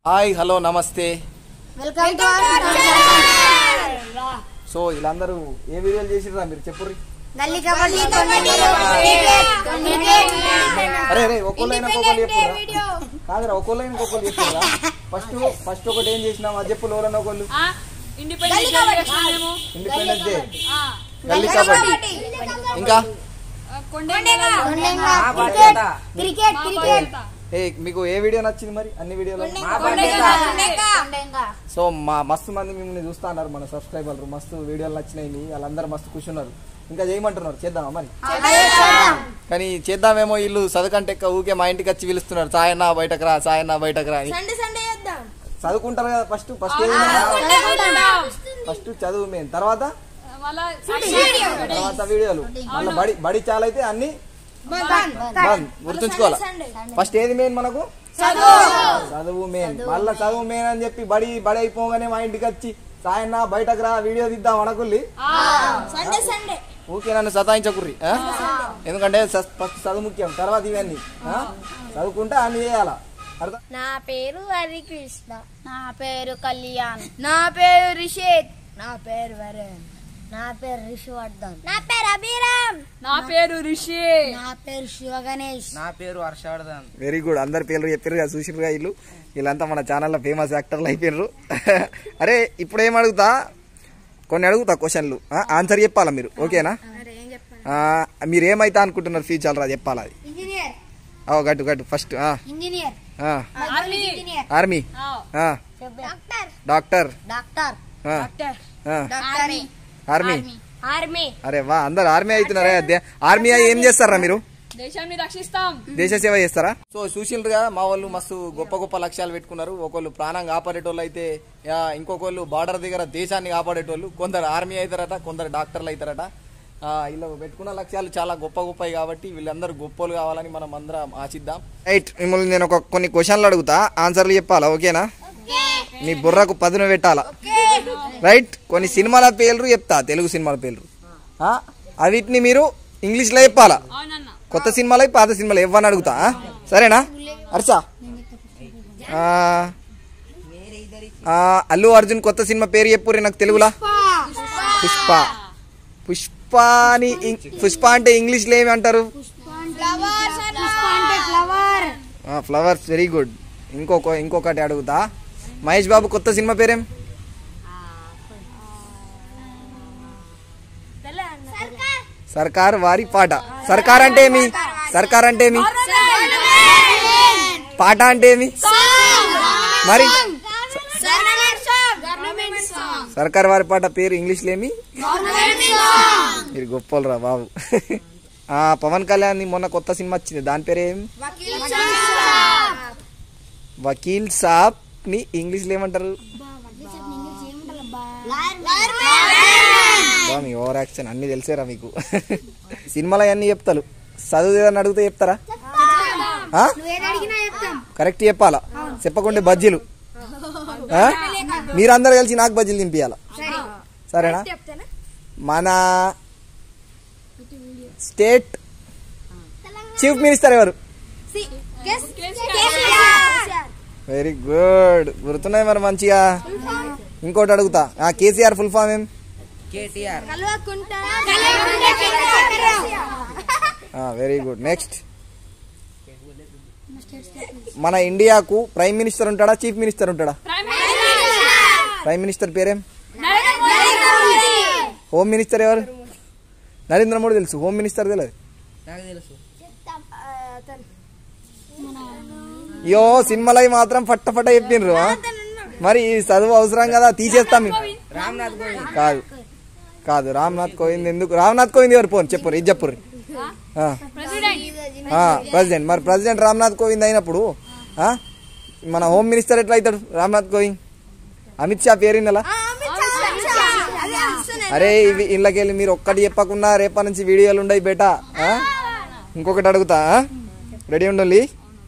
Hi hello నమస్తే welcome to so వీళ్ళందరూ ఏ వీడియోలు చేసిర్రా మీరు చెప్పుర్రి గల్లీ కబడ్డీ క్రికెట్ క్రికెట్ అరే రే ఒక్కొల్లైనా ఒక్కొక్కరు చెప్పుర్రా కాదురా ఒక్కొల్లైనా ఒక్కొక్కరు చెప్పుర్రా ఫస్ట్ ఫస్ట్ ఒకటి ఏం చేసినాం అది చెప్పు ఎవరన్నా ఒకళ్ళు ఇండిపెండెన్స్ డే చేసినామేమో. ఇండిపెండెన్స్ డే ఆ, గల్లీ కబడ్డీ ఇంకా కొండేగా. క్రికెట్ క్రికెట్ మా క్రికెట్ బాధ్యత. ఏ మీకు ఏ వీడియో నచ్చింది మరి అన్ని వీడియోలు కొండేగా. సో మా మస్తు మంది మిమ్మల్ని చూస్తా అన్నారు మన సబ్స్క్రైబర్లు మస్తు వీడియోలు నచ్చినాయి మీ వాళ్ళందరూ మస్తు కూర్చున్నారు ఇంకా చేయమంటున్నారు చేద్దామా మరి కానీ చేద్దామేమో వీళ్ళు చదువుకంటే ఎక్కువ ఊకే మా ఇంటికి వచ్చి పిలుస్తున్నారు సాయన్న బయటకు రా సాయన్న బయటకు రా అని సండే సండే చేద్దాం చదువుకుంటారు కదా ఫస్ట్ ఫస్ట్ ఫస్ట్ చదువు మెయిన్ తర్వాత మళ్ళా తర్వాత వీడియోలు మళ్ళీ బడి బడి చాలా అయితే అన్ని బంద్ గుర్తుంచుకోవాలి ఫస్ట్ ఏది మెయిన్ మనకు చదువు మెయిన్ మళ్ళీ చదువు మెయిన్ అని చెప్పి బడి బడి అయిపోగానే మా ఇంటికి వచ్చి సాయన్న బయటకు రా వీడియో తీద్దాం అనకుల్లి సండే సండే ఊకే నన్ను సతాయించకుర్రి ఆ? ఎందుకంటే స- ఫస్ట్ చదువు ముఖ్యం తర్వాత ఇవన్నీ ఆ? చదువుకుంటే అన్ని చేయాలా అర్థం నా పేరు హరికృష్ణ నా పేరు కళ్యాణ్ నా పేరు రిషేక్ నా పేరు వరుణ్ నా పేరు రిషివర్ధన్ నా పేరు అభిరామ్ నా పేరు రిషి నా పేరు శివ గణేష్ నా పేరు హర్షవర్ధన్ వెరీ గుడ్ అందరి పేర్లు చెప్పారు కదా చూసిరుగా వీళ్ళు వీళ్ళంతా మన ఛానల్లో ఫేమస్ యాక్టర్లు అయిపోయినారు అరే ఇప్పుడు ఏం అడుగుతా కొన్ని అడుగుతా క్వశ్చన్లు ఆన్సర్ చెప్పాలా మీరు ఓకేనా ఆ, మీరు ఏమైతా అనుకుంటున్నారు ఫ్యూచర్ రా చెప్పాలా అది ఇంజనీర్ ఓ గట్టు గట్టు first engineer army engineer army ఆ, డాక్టర్ డాక్టర్ డాక్టర్ ఆ, డాక్టర్ ఆ, ఆర్మీ ఆర్మీ ఆర్మీ అరే వా అందరు ఆర్మీ అవుతున్నారా అదే ఆర్మీ అయ్యి ఏం చేస్తారా మీరు దేశాన్ని రక్షిస్తాం దేశ సేవ చేస్తారా సో చూసిండ్రుగా మా వాళ్ళు మస్తు గొప్ప గొప్ప లక్ష్యాలు పెట్టుకున్నారు ఒకళ్ళు ప్రాణం కాపాడేటోళ్ళు అయితే ఆ, ఇంకొకళ్ళు బార్డర్ దగ్గర దేశాన్ని కాపాడేటోళ్ళు కొందరు ఆర్మీ అవుతారట కొందరు డాక్టర్లు అవుతారట ఆ, వీళ్ళు పెట్టుకున్న లక్ష్యాలు చాలా గొప్ప గొప్పవి కాబట్టి వీళ్ళందరూ గొప్పలు కావాలని మనం అందరం ఆశిద్దాం రైట్ మిమ్మల్ని నేను ఒక కొన్ని క్వశ్చన్లు అడుగుతా ఆన్సర్లు చెప్పాలా ఓకేనా మీ బుర్రకు పదును పెట్టాలా రైట్ కొన్ని సినిమాల పేర్లు చెప్తా తెలుగు సినిమాల పేర్లు ఆ, అవిటిని మీరు ఇంగ్లీష్లో చెప్పాలా అవునన్న కొత్త సినిమాలై పాత సినిమాలు ఇవ్వని అడుగుతా ఆ? సరేనా హర్షా ఆ, ఆ, అల్లు అర్జున్ కొత్త సినిమా పేరు చెప్పుర్రి నాకు తెలుగులా పుష్ప పుష్ప అని ఇం- పుష్ప అంటే ఇంగ్లీష్ లో ఏమి అంటారు ఫ్లవర్స్ అంటే ఫ్లవర్ ఫ్లవర్స్ వెరీ గుడ్ ఇంకొక ఇంకొకటి అడుగుతా మహేష్ బాబు కొత్త సినిమా పేరేం సర్కార్ వారి పాట సర్కార్ అంటే ఏమి సర్కార్ అంటే ఏమి పాట అంటే ఏమి మరి సర్కార్ వారి పాట పేరు ఇంగ్లీష్ లేమి మీరు గొప్పలరా బాబు ఆ పవన్ కళ్యాణ్ మొన్న కొత్త సినిమా వచ్చింది దాని పేరు ఏం వకీల్ సాబ్ ని ఇంగ్లీష్ లో ఏమంటారు బా, మీ ఓవర్ యాక్షన్ అన్ని తెలిసేరా మీకు సినిమాలు అన్ని చెప్తారు చదువు ఏదన్నా అడిగితే చెప్తారా ఆ? కరెక్ట్ చెప్పాలా చెప్పకుంటే బజ్జీలు ఆ? మీరందరూ కలిసి నాకు బజ్జీలు తినిపించాలా సరేనా మన స్టేట్ చీఫ్ మినిస్టర్ ఎవరు వెరీ గుడ్ గుర్తున్నాయి మరి మంచిగా ఇంకోటి అడుగుతా ఆ కేసీఆర్ ఫుల్ ఫామ్ ఏం కేటీఆర్ వెరీ గుడ్ నెక్స్ట్ మన ఇండియాకు ప్రైమ్ మినిస్టర్ ఉంటాడా చీఫ్ మినిస్టర్ ఉంటాడా ప్రైమ్ ప్రైమ్ మినిస్టర్ పేరేం హోమ్ మినిస్టర్ ఎవరు నరేంద్ర మోడీ తెలుసు హోమ్ మినిస్టర్ తెలియదు నాకు తెలుసు యో సినిమాలవి మాత్రం ఫట్ట ఫట్ట చెప్పిండ్రు ఆ? మరి ఈ చదువు అవసరం కదా తీసేస్తాం మేము. రామ్నాథ్ కోవింద్ కాదు కాదు రామ్నాథ్ కోవింద్ ఎందుకు రామ్నాథ్ కోవింద్ ఎవరు పోను చెప్పుర్రి ఇది చెప్పుర్రి ఆ. ప్రెసిడెంట్ ఆ, ప్రెసిడెంట్ మరి ప్రెసిడెంట్ రామ్నాథ్ కోవింద్ అయినప్పుడు ఆ, మన హోమ్ మినిస్టర్ ఎట్లా అవుతాడు రామ్నాథ్ కోవింద్ అమిత్ షా పేరు నెల అరే ఇవి ఇళ్ళకెళ్ళి మీరు ఒక్కటి చెప్పకుండా రేపటి నుంచి వీడియోలు ఉండయి బేటా ఆ? ఇంకొకటి అడుగుతా రెడీ ఉండాలి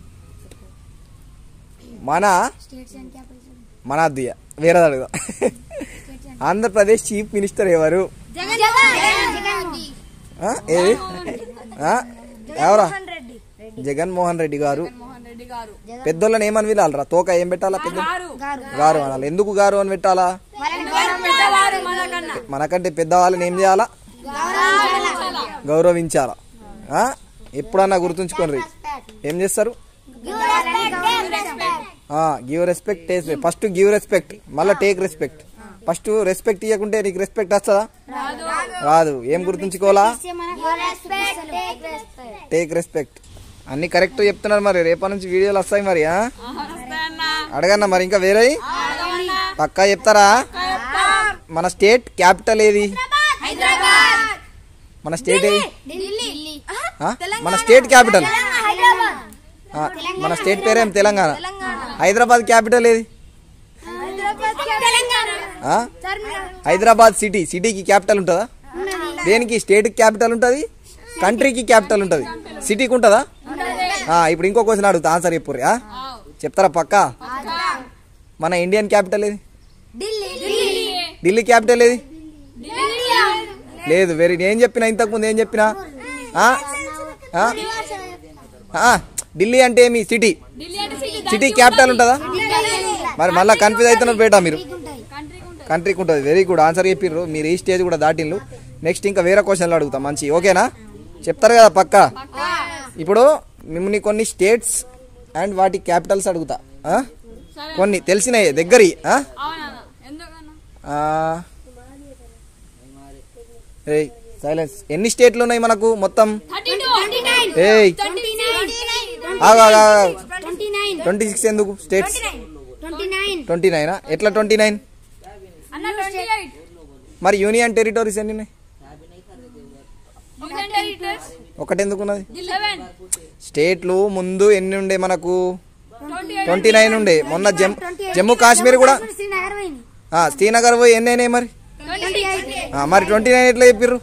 మన మన అద్దయ్య వేరేది అడుగుదా ఆంధ్రప్రదేశ్ చీఫ్ మినిస్టర్ ఎవరు ఆ? ఏది ఆ? ఎవరా జగన్మోహన్ రెడ్డి గారు మోహన్ రెడ్డి గారు పెద్దోళ్ళని ఏమని పిలాలరా తోక ఏం పెట్టాలా పెద్ద గారు అనాలి ఎందుకు గారు అని పెట్టాలా పెద్దవారు మనకన్నా మనకంటే పెద్దవాళ్ళని ఏం చేయాలా గౌరవించాలా ఆ? ఎప్పుడన్నా గుర్తుంచుకోండి ఏం చేస్తారు give respect take first give respect మళ్ళీ టేక్ రెస్పెక్ట్ ఫస్ట్ రెస్పెక్ట్ ఇవ్వకుంటే నీకు రెస్పెక్ట్ వస్తుందా రాదు ఏం గుర్తుంచుకోవాలా టేక్ రెస్పెక్ట్ అన్ని కరెక్ట్ చెప్తున్నారు మరి రేపటి నుంచి వీడియోలు వస్తాయి మరి ఆ? వస్తాయన్నా అడగన్నా మరి ఇంకా వేరే పక్కా చెప్తారా మన స్టేట్ క్యాపిటల్ ఏది మన స్టేట్ ఏది ఆ? మన స్టేట్ క్యాపిటల్ ఆ, మన స్టేట్ పేరేం తెలంగాణ హైదరాబాద్ క్యాపిటల్ ఏది ఆ? హైదరాబాద్ సిటీ సిటీకి క్యాపిటల్ ఉంటుందా దేనికి స్టేట్ క్యాపిటల్ ఉంటుంది కంట్రీకి క్యాపిటల్ ఉంటుంది సిటీకి ఉంటుందా ఆ, ఇప్పుడు ఇంకో క్వశ్చన్ అడుగుతా ఆన్సర్ చెప్పుర్రి ఆ? చెప్తారా పక్కా మన ఇండియన్ క్యాపిటల్ ఏది ఢిల్లీ క్యాపిటల్ ఏది లేదు వెరీ నేను చెప్పిన ఇంతకుముందు ఏం చెప్పినా ఆ? ఆ? ఆ, ఢిల్లీ అంటే ఏమి సిటీ ఢిల్లీ అంటే సిటీ సిటీ క్యాపిటల్ ఉంటుందా మరి మళ్ళీ కన్ఫ్యూజ్ అవుతున్నారు బేటా మీరు కంట్రీకి ఉంటుంది వెరీ గుడ్ ఆన్సర్ చెప్పిర్రు మీరు ఈ స్టేజ్ కూడా దాటిండ్రు నెక్స్ట్ ఇంకా వేరే క్వశ్చన్లు అడుగుతాం మంచి ఓకేనా చెప్తారు కదా పక్క ఇప్పుడు మిమ్మల్ని కొన్ని స్టేట్స్ అండ్ వాటి క్యాపిటల్స్ అడుగుతా ఆ? కొన్ని తెలిసినాయి దగ్గరి ఆ? అవునన్నా ఎందుకన్నా ఆ, ఏయ్ సైలెన్స్ ఎన్ని స్టేట్లు ఉన్నాయి మనకు మొత్తం థర్టీ టూ ఏయ్ ట్వంటీ ట్వంటీ సిక్స్ ఎందుకు స్టేట్స్ నైన్ ట్వంటీ నైనా ఎట్లా ట్వంటీ నైన్ అన్న ట్వంటీ ఎయిట్ మరి యూనియన్ టెరిటరీస్ ఎన్ని ఉన్నాయి యూనియన్ టెరిటరీస్ ఒకటి ఎందుకు ఉన్నది లెవెన్ స్టేట్లు ముందు ఎన్ని ఉండే మనకు ట్వంటీ ట్వంటీ నైన్ ఉండే మొన్న జమ్ జమ్మూ కాశ్మీర్ కూడా శ్రీనగర్ పోయింది ఆ, శ్రీనగర్ పోయి ఎన్ని అయినాయి మరి ట్వంటీ ఆ, మరి ట్వంటీ నైన్ ఎట్లా చెప్పిర్రు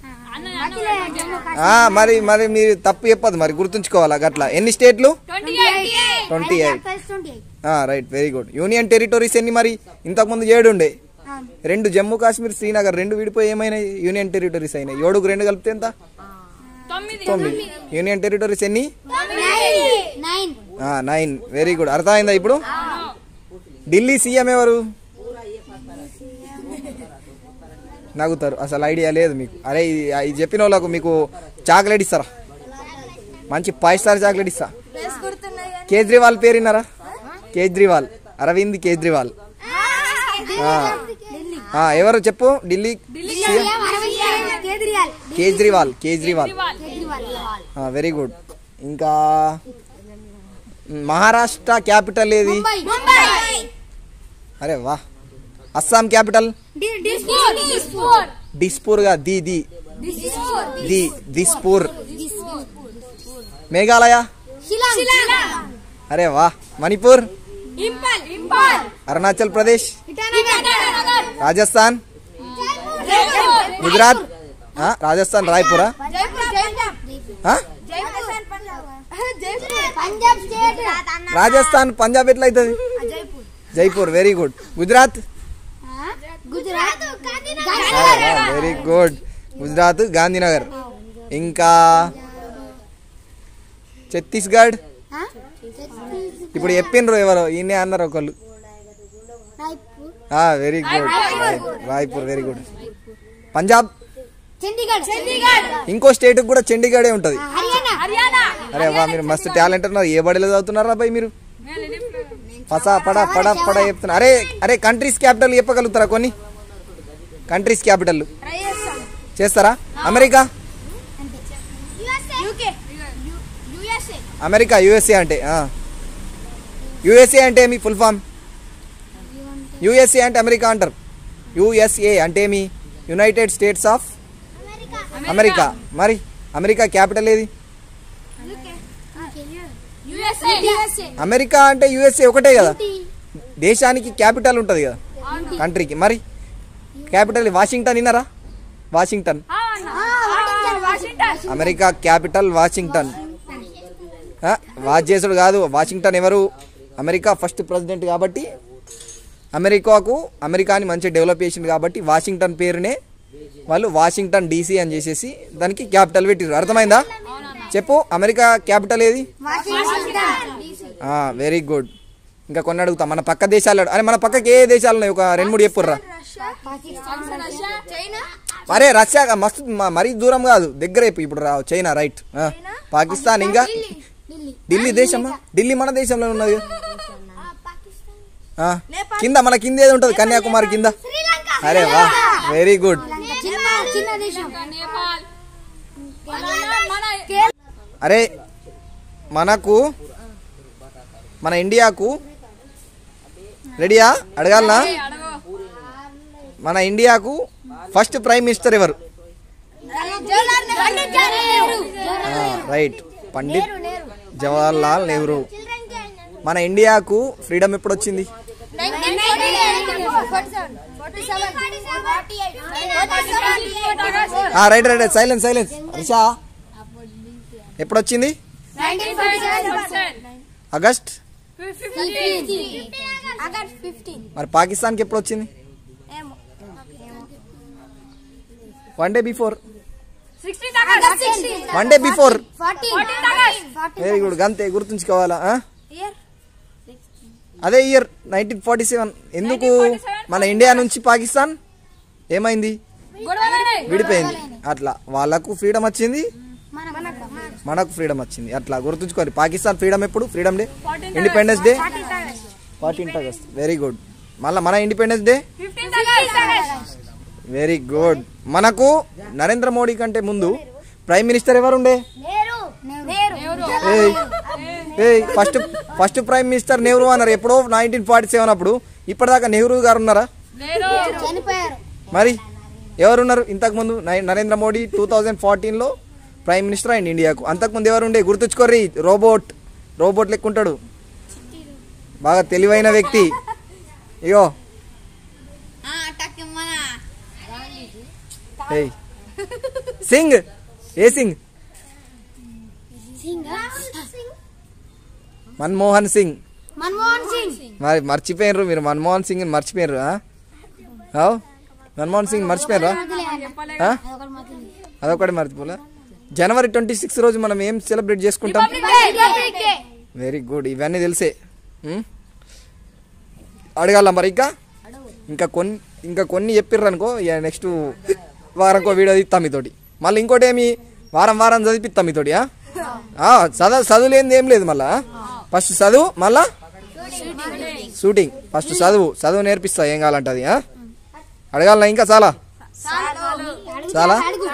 ఆ, మరి మరి మీరు తప్పు చెప్పదు మరి గుర్తుంచుకోవాలా గట్లా ఎన్ని స్టేట్లు twenty eight twenty eight twenty eight right very good union territories ఎన్ని మరి ఇంతకుముందు ఏడు ఉండే రెండు జమ్మూ కాశ్మీర్ శ్రీనగర్ రెండు విడిపోయి ఏమైనాయి యూనియన్ టెరిటరీస్ అయినాయి ఏడుకు రెండు కలిపితే ఎంత తొమ్మిది తొమ్మిది యూనియన్ టెరిటరీస్ ఎన్ని నైన్ నైన్ వెరీ గుడ్ అర్థమైందా ఇప్పుడు ఢిల్లీ సీఎం ఎవరు నవ్వుతారు అసలు ఐడియా లేదు మీకు అరే ఇది ఇది చెప్పిన వాళ్ళకు మీకు చాక్లెట్ ఇస్తారా మంచి ఫైవ్ స్టార్ చాక్లెట్ ఇస్తా కేజ్రీవాల్ పేరు విన్నారా కేజ్రీవాల్ అరవింద్ కేజ్రీవాల్ ఆ. ఆ, ఎవరు చెప్పు Delhi CM Kejriwal Kejriwal Kejriwal very good ఇంకా మహారాష్ట్ర క్యాపిటల్ ఏది ముంబై అరే వా అస్సాం క్యాపిటల్ డిస్పూర్ డిస్పూర్ గా ది ది ది దిస్పూర్ మేఘాలయ అరే వా మణిపూర్ ఇంపల్ ఇంపల్ అరుణాచల్ ప్రదేశ్ ఇటానగర్ రాజస్థాన్ గుజరాత్ ఆ, రాజస్థాన్ రాయ్పూరా ఆ? పంజాబ్ స్టేట్ రాజస్థాన్ పంజాబ్ ఎట్లా అవుతుంది Jaipur very good Gujarat Gujarat very good Gujarat Gandhinagar ఇంకా ఛత్తీస్గఢ్ ఇప్పుడు చెప్పిండ్రు ఎవరో ఈయనే అన్నారు ఒకళ్ళు very good Raipur very good Punjab Chandigarh Chandigarh ఇంకో స్టేట్ కూడా చండీగఢే ఉంటది హర్యానా హర్యానా అరే వా మీరు మస్తు టాలెంట్ ఉన్నారు ఏ బడిలో చదువుతున్నారా బాయ్ మీరు పసా పడా పడా పడా చెప్తున్నారు అరే అరే కంట్రీస్ క్యాపిటల్ చెప్పగలుగుతారా కొన్ని కంట్రీస్ క్యాపిటల్ చేస్తారా America UK USA America USA అంటే యుఎస్ఏ అంటే ఏమి ఫుల్ ఫామ్ యుఎస్ఏ అంటే అమెరికా అంటారు యుఎస్ఏ అంటే ఏమి యునైటెడ్ స్టేట్స్ ఆఫ్ అమెరికా మరి అమెరికా క్యాపిటల్ ఏది యుఎస్ఏ యుఎస్ఏ అమెరికా అంటే యుఎస్ఏ ఒకటే కదా దేశానికి క్యాపిటల్ ఉంటుంది కదా కంట్రీకి మరి క్యాపిటల్ వాషింగ్టన్ విన్నారా Washington Washington America capital Washington ఆ, వాచ్ చేసుడు కాదు వాషింగ్టన్ ఎవరు అమెరికా ఫస్ట్ ప్రెసిడెంట్ కాబట్టి అమెరికాకు అమెరికాని మంచిగా డెవలప్ చేసింది కాబట్టి వాషింగ్టన్ పేరునే వాళ్ళు వాషింగ్టన్ డీసీ అని చేసేసి దానికి క్యాపిటల్ పెట్టిరు అర్థమైందా చెప్పు అమెరికా క్యాపిటల్ ఏది వాషింగ్టన్ వెరీ గుడ్ ఇంకా కొన్ని అడుగుతా మన పక్క దేశాలు అరే మన పక్కకి ఏ దేశాలు ఉన్నాయి ఒక రెండు మూడు చెప్పుర్రా చైనా అరే రష్యా కా- మస్తు మ- మరీ దూరం కాదు దగ్గర అయిపోయి ఇప్పుడు రా చైనా రైట్ ఆ, పాకిస్తాన్ ఇంకా ఢిల్లీ దేశమా ఢిల్లీ మన దేశంలో ఉన్నది ఆ, కింద మన కింద ఏది ఉంటుంది కన్యాకుమారి కింద అరే వా వెరీ గుడ్ చిన్న దేశం నేపాల్ మన అరే మనకు మన ఇండియాకు రెడీయా అడగాలనా మన ఇండియాకు ఫస్ట్ ప్రైమ్ మినిస్టర్ ఎవరు ఆ, రైట్ పండిత్ జవహర్లాల్ నెహ్రూ మన ఇండియాకు ఫ్రీడమ్ ఎప్పుడు వచ్చింది ఆ, right right silence silence Risha ఎప్పుడు వచ్చింది ఆగస్ట్ మరి పాకిస్తాన్కి ఎప్పుడు వచ్చింది one day before one day before very good గంతే గుర్తుంచుకోవాలా ఆ? అదే ఇయర్ నైన్టీన్ ఫార్టీ సెవెన్ ఎందుకు మన ఇండియా నుంచి పాకిస్తాన్ ఏమైంది విడిపోయింది అట్లా వాళ్ళకు ఫ్రీడమ్ వచ్చింది మనకు ఫ్రీడమ్ వచ్చింది అట్లా గుర్తుంచుకోండి పాకిస్తాన్ ఫ్రీడమ్ ఎప్పుడు freedom day independence day fourteenth August very good మళ్ళీ మన ఇండిపెండెన్స్ డే వెరీ గుడ్ మనకు నరేంద్ర మోడీ కంటే ముందు ప్రైమ్ మినిస్టర్ ఎవరుండే ఏయ్ ఏయ్ first first prime minister Nehru అన్నారు ఎప్పుడో నైన్టీన్ ఫార్టీ సెవెన్ అప్పుడు ఇప్పటిదాకా నెహ్రూ గారు ఉన్నారా చనిపోయారు మరి ఎవరున్నారు ఇంతకుముందు నై- నరేంద్ర మోడీ టూ థౌజండ్ ఫార్టీన్లో ప్రైమ్ మినిస్టర్ అయింది ఇండియాకు అంతకుముందు ఎవరు ఉండే గుర్తుంచుకోర్రి రోబోట్ రోబోట్ లెక్క ఉంటాడు బాగా తెలివైన వ్యక్తి ఇగో ఏయ్ సింగ్ ఏ సింగ్ మన్మోహన్ సింగ్ మన్మోహన్ సింగ్ మరి మర్చిపోయినరు మీరు మన్మోహన్ సింగ్ మర్చిపోయినరు అవు మన్మోహన్ సింగ్ మర్చిపోయినరా ఆ? అదొకటి మర్చిపోలే జనవరి ట్వంటీ సిక్స్ రోజు మనం ఏం సెలబ్రేట్ చేసుకుంటాం వెరీ గుడ్ ఇవన్నీ తెలిసే ఉం? అడగాల మరి ఇంకా ఇంకా కొన్ని ఇంకా కొన్ని చెప్పిర్రు అనుకో ఇక నెక్స్ట్ వారంకో వీడియో తీస్తాం మీతోటి మళ్ళీ ఇంకోటి ఏమి వారం వారం చదివిస్తాం మీతోటి ఆ? ఆ, చదువు చదువులేంది ఏం లేదు మళ్ళా ఫస్ట్ చదువు మళ్ళా షూటింగ్ ఫస్ట్ చదువు చదువు నేర్పిస్తా ఏం కావాలంటే అది ఆ? అడగాలనా ఇంకా చాలా చాలా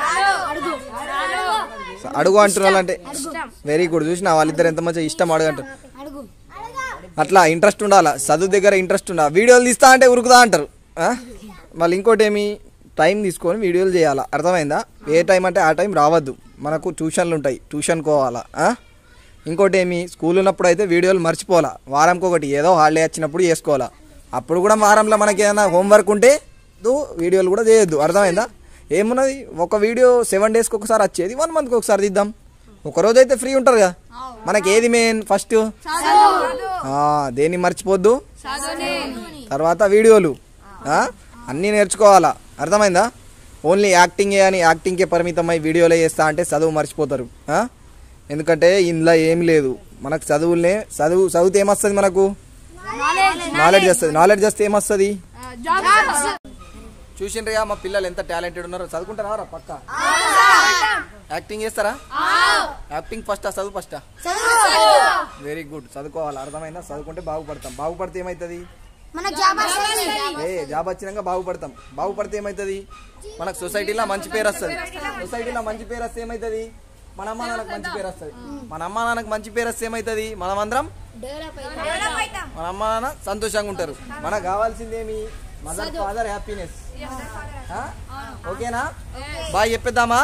అడుగు అంటున్నారు అంటే వెరీ గుడ్ చూసిన వాళ్ళిద్దరు ఎంత మంచిగా ఇష్టం అడుగంటారు అట్లా ఇంట్రెస్ట్ ఉండాలా చదువు దగ్గర ఇంట్రెస్ట్ ఉండాలి వీడియోలు తీస్తా అంటే ఉరుకుదా అంటారు ఆ? మళ్ళీ ఇంకోటి ఏమి టైం తీసుకొని వీడియోలు చేయాలా అర్థమైందా ఏ టైం అంటే ఆ టైం రావద్దు మనకు ట్యూషన్లు ఉంటాయి ట్యూషన్ కోవాలా ఆ? ఇంకోటి ఏమి స్కూల్ ఉన్నప్పుడు అయితే వీడియోలు మర్చిపోవాలా వారంకి ఒకటి ఏదో హాలిడే వచ్చినప్పుడు చేసుకోవాలా అప్పుడు కూడా వారంలో మనకి ఏదైనా హోంవర్క్ ఉంటే దు వీడియోలు కూడా చేయొద్దు అర్థమైందా ఏమున్నది ఒక వీడియో సెవెన్ డేస్కి ఒకసారి వచ్చేది వన్ మంత్కి ఒకసారి తీద్దాం ఒక రోజు అయితే ఫ్రీ ఉంటారు కదా మనకి ఏది మెయిన్ ఫస్ట్ దేన్ని మర్చిపోద్దు తర్వాత వీడియోలు ఆ? అన్నీ నేర్చుకోవాలా అర్థమైందా ఓన్లీ యాక్టింగ్ అని యాక్టింగ్కే పరిమితమై వీడియోలే చేస్తా అంటే చదువు మర్చిపోతారు ఆ? ఎందుకంటే ఇందులో ఏం లేదు మనకు చదువులనే చదువు చదివితే ఏమొస్తుంది మనకు నాలెడ్జ్ వస్తుంది నాలెడ్జ్ వస్తే ఏమొస్తుంది చూసిండ్రుగా మా పిల్లలు ఎంత టాలెంటెడ్ ఉన్నారో చదువుకుంటారా రా పక్క యాక్టింగ్ చేస్తారా యాక్టింగ్ ఫస్టా చదువు ఫస్టా వెరీ గుడ్ చదువుకోవాలి అర్థమైందా చదువుకుంటే బాగుపడతాం బాగుపడితే ఏమవుతుంది మన జాబ్ ఏ జాబ్ వచ్చినాక బాగుపడతాం బాగుపడితే ఏమవుతుంది మనకు సొసైటీలో మంచి పేరు వస్తుంది సొసైటీలో మంచి పేరు వస్తే ఏమవుతుంది మన అమ్మ నాన్నకు మంచి పేరు వస్తుంది మన అమ్మ నాన్నకు మంచి పేరు వస్తే ఏమవుతుంది మనమందరం మన అమ్మ నాన్న సంతోషంగా ఉంటారు మనకు కావాల్సింది ఏమి మదర్ ఫాదర్ హ్యాపీనెస్ ఓకేనా బాయ్ చెప్పేద్దామా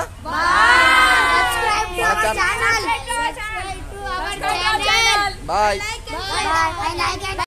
బాయ్ Bye.